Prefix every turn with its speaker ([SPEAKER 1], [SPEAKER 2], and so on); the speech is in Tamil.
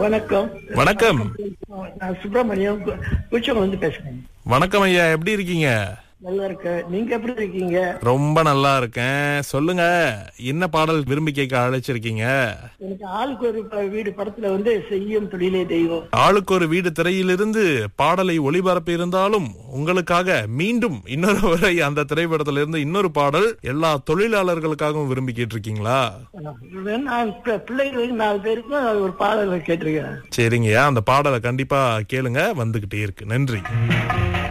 [SPEAKER 1] வணக்கம்
[SPEAKER 2] வணக்கம்
[SPEAKER 1] நான் சுப்பிரமணியம் குச்சவங்க வந்து பேசுறேன்
[SPEAKER 2] வணக்கம் ஐயா எப்படி இருக்கீங்க
[SPEAKER 1] நல்லா இருக்கேன் நீங்க எப்படி இருக்கீங்க
[SPEAKER 2] ரொம்ப நல்லா இருக்கேன் சொல்லுங்க என்ன பாடல் விரும்பி கேட்க அழைச்சிருக்கீங்க
[SPEAKER 1] எனக்கு ஆளுக்கு ஒரு ப- வீடு படத்துல வந்து செய்யும் தொழிலே தெய்வம்
[SPEAKER 2] ஆளுக்கு ஒரு வீடு திரையிலிருந்து பாடலை ஒளிபரப்பி இருந்தாலும் உங்களுக்காக மீண்டும் இன்னொரு முறை அந்த திரைப்படத்துல இருந்து இன்னொரு பாடல் எல்லா தொழிலாளர்களுக்காகவும் விரும்பி கேட்டிருக்கீங்களா
[SPEAKER 1] நான் பி- பிள்ளைகளுக்கு நாலு பேருக்கும் ஒரு பாடல் கேட்டிருக்கேன்
[SPEAKER 2] சரிங்கய்யா அந்த பாடலை கண்டிப்பா கேளுங்க வந்துகிட்டே இருக்கு நன்றி